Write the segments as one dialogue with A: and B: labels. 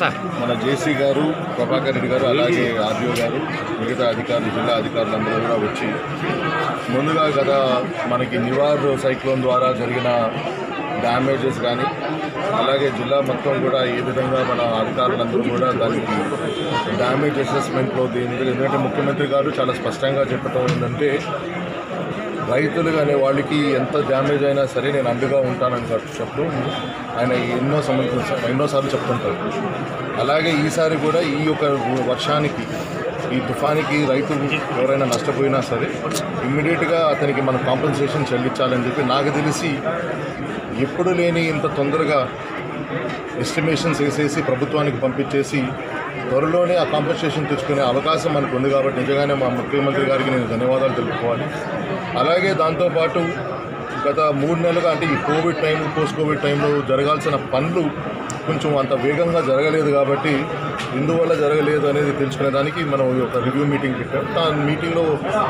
A: sir
B: మన జేసీ గారు ప్రభాకర్ రెడ్డి గారు అలాగే ఆర్డీఓ గారు మిగతా అధికారులు జిల్లా అధికారులందరూ కూడా వచ్చి ముందుగా గత మనకి నివార్ సైక్లోన్ ద్వారా జరిగిన డ్యామేజెస్ కానీ అలాగే జిల్లా మొత్తం కూడా ఏ విధంగా మన అధికారులందరూ కూడా దానికి డ్యామేజ్ అసెస్మెంట్లో దీని ఎందుకంటే ముఖ్యమంత్రి గారు చాలా స్పష్టంగా చెప్పడం ఏంటంటే రైతులు అనే వాళ్ళకి ఎంత డ్యామేజ్ అయినా సరే నేను అండగా ఉంటానని చెప్తూ ఆయన ఎన్నో సంవత్సరం ఎన్నోసార్లు చెప్తుంటారు అలాగే ఈసారి కూడా ఈ యొక్క వర్షానికి ఈ తుఫానికి రైతు ఎవరైనా నష్టపోయినా సరే ఇమ్మీడియట్గా అతనికి మనం కాంపెన్సేషన్ చెల్లించాలని చెప్పి నాకు తెలిసి ఎప్పుడు లేని ఇంత తొందరగా ఎస్టిమేషన్స్ వేసేసి ప్రభుత్వానికి పంపించేసి త్వరలోనే ఆ కాంపెన్సేషన్ తెచ్చుకునే అవకాశం మనకు ఉంది కాబట్టి నిజంగానే మా ముఖ్యమంత్రి గారికి నేను ధన్యవాదాలు తెలుపుకోవాలి అలాగే దాంతోపాటు గత మూడు నెలలుగా అంటే ఈ కోవిడ్ టైం పోస్ట్ కోవిడ్ టైంలో జరగాల్సిన పనులు కొంచెం అంత వేగంగా జరగలేదు కాబట్టి ఎందువల్ల జరగలేదు అనేది తెలుసుకునేదానికి మనం ఈ యొక్క రివ్యూ మీటింగ్ పెట్టాం దాని మీటింగ్లో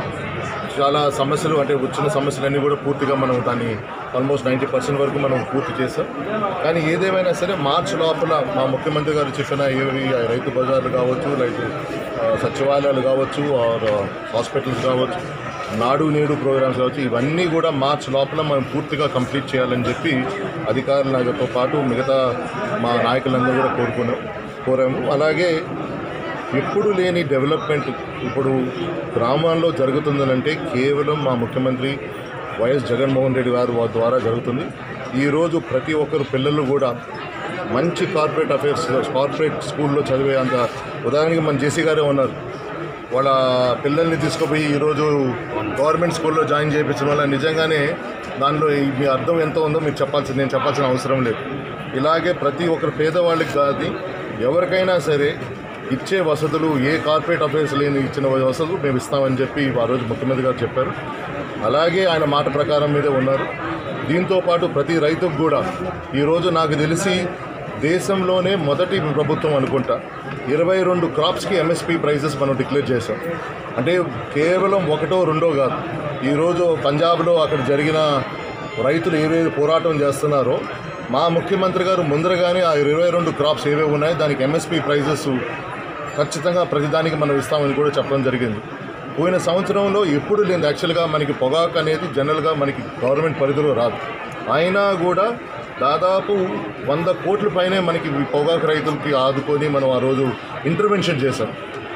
B: చాలా సమస్యలు అంటే వచ్చిన సమస్యలన్నీ కూడా పూర్తిగా మనం దాన్ని ఆల్మోస్ట్ నైంటీ పర్సెంట్ వరకు మనం పూర్తి చేసాం కానీ ఏదేమైనా సరే మార్చ్ లోపల మా ముఖ్యమంత్రి గారు చెప్పిన ఏవి రైతు బజార్లు కావచ్చు రైతు ఆ, సచివాలయాలు కావచ్చు ఆర్ హాస్పిటల్స్ కావచ్చు నాడు నేడు ప్రోగ్రామ్స్ కావచ్చు ఇవన్నీ కూడా మార్చ్ లోపల మనం పూర్తిగా కంప్లీట్ చేయాలని చెప్పి అధికారులతో పాటు మిగతా మా నాయకులందరూ కూడా కోరుకున్నాం కోరాము అలాగే ఎప్పుడు లేని డెవలప్మెంట్ ఇప్పుడు గ్రామాల్లో జరుగుతుందనంటే కేవలం మా ముఖ్యమంత్రి వైఎస్ జగన్మోహన్ రెడ్డి గారు వారి ద్వారా జరుగుతుంది ఈరోజు ప్రతి ఒక్కరు పిల్లలు కూడా మంచి కార్పొరేట్ అఫైర్స్ కార్పొరేట్ స్కూల్లో చదివే అంత ఉదాహరణకి మన జేసీ గారే ఉన్నారు వాళ్ళ పిల్లల్ని తీసుకుపోయి ఈరోజు గవర్నమెంట్ స్కూల్లో జాయిన్ చేయించడం వల్ల నిజంగానే దానిలో ఈ- మీ అర్థం ఎంత ఉందో మీరు చెప్పాల్సింది నేను చెప్పాల్సిన అవసరం లేదు ఇలాగే ప్రతి ఒక్కరు పేదవాళ్ళకి కాదు ఎవరికైనా సరే ఇచ్చే వసతులు ఏ కార్పొరేట్ అఫైర్స్ లేని ఇచ్చిన వసతులు మేము ఇస్తామని చెప్పి ఆ రోజు ముఖ్యమంత్రి గారు చెప్పారు అలాగే ఆయన మాట ప్రకారం మీదే ఉన్నారు దీంతో పాటు ప్రతి రైతుకు కూడా ఈరోజు నాకు తెలిసి దేశంలోనే మొదటి ప్రభుత్వం అనుకుంటా ఇరవై రెండు క్రాప్స్కి ఎంఎస్పి ప్రైజెస్ మనం డిక్లేర్ చేసాం అంటే కేవలం ఒకటో రెండో కాదు ఈరోజు పంజాబ్లో అక్కడ జరిగిన రైతులు ఏవేవి పోరాటం చేస్తున్నారో మా ముఖ్యమంత్రి గారు ముందరగానే ఆ ఇరవై రెండు క్రాప్స్ ఏవేవి ఉన్నాయో దానికి ఎంఎస్పి ప్రైజెస్ ఖచ్చితంగా ప్రతిదానికి మనం ఇస్తామని కూడా చెప్పడం జరిగింది పోయిన సంవత్సరంలో ఎప్పుడు లేదు యాక్చువల్గా మనకి పొగాకు అనేది జనరల్గా మనకి గవర్నమెంట్ పరిధిలో రాదు అయినా కూడా దాదాపు వంద కోట్ల పైనే మనకి ఈ పొగాకు రైతులకి ఆదుకొని మనం ఆ రోజు ఇంటర్వెన్షన్ చేశాం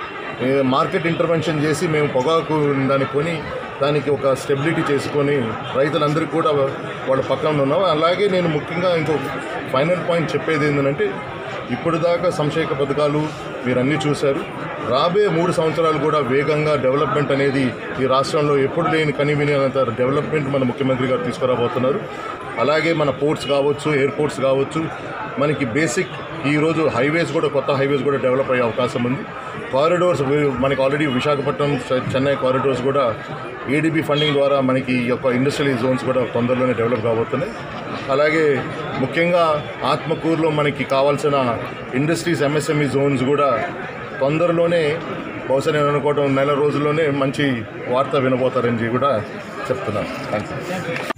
B: ఏ మార్కెట్ ఇంటర్వెన్షన్ చేసి మేము పొగాకు దాన్ని కొని దానికి ఒక స్టెబిలిటీ చేసుకొని రైతులందరికీ కూడా వాళ్ళ పక్కన ఉన్నాం అలాగే నేను ముఖ్యంగా ఇంకో ఫైనల్ పాయింట్ చెప్పేది ఏంటంటే ఇప్పుడు దాకా సంక్షేమ పథకాలు మీరు అన్నీ చూశారు రాబోయే మూడు సంవత్సరాలు కూడా వేగంగా డెవలప్మెంట్ అనేది ఈ రాష్ట్రంలో ఎప్పుడు లేని కనివినంత డెవలప్మెంట్ మన ముఖ్యమంత్రి గారు తీసుకురాబోతున్నారు అలాగే మన పోర్ట్స్ కావచ్చు ఎయిర్పోర్ట్స్ కావచ్చు మనకి బేసిక్ ఈరోజు హైవేస్ కూడా కొత్త హైవేస్ కూడా డెవలప్ అయ్యే అవకాశం ఉంది కారిడోర్స్ వి- మనకి ఆల్రెడీ విశాఖపట్నం చె- చెన్నై కారిడోర్స్ కూడా ఏడీబీ ఫండింగ్ ద్వారా మనకి ఈ యొక్క ఇండస్ట్రియల్ జోన్స్ కూడా తొందరలోనే డెవలప్ కాబోతున్నాయి అలాగే ముఖ్యంగా ఆత్మకూరులో మనకి కావాల్సిన ఇండస్ట్రీస్ ఎంఎస్ఎంఈ జోన్స్ కూడా తొందరలోనే బహుశా నేను అనుకోవడం నెల రోజుల్లోనే మంచి వార్త వినబోతారని కూడా చెప్తున్నాను థ్యాంక్ యూ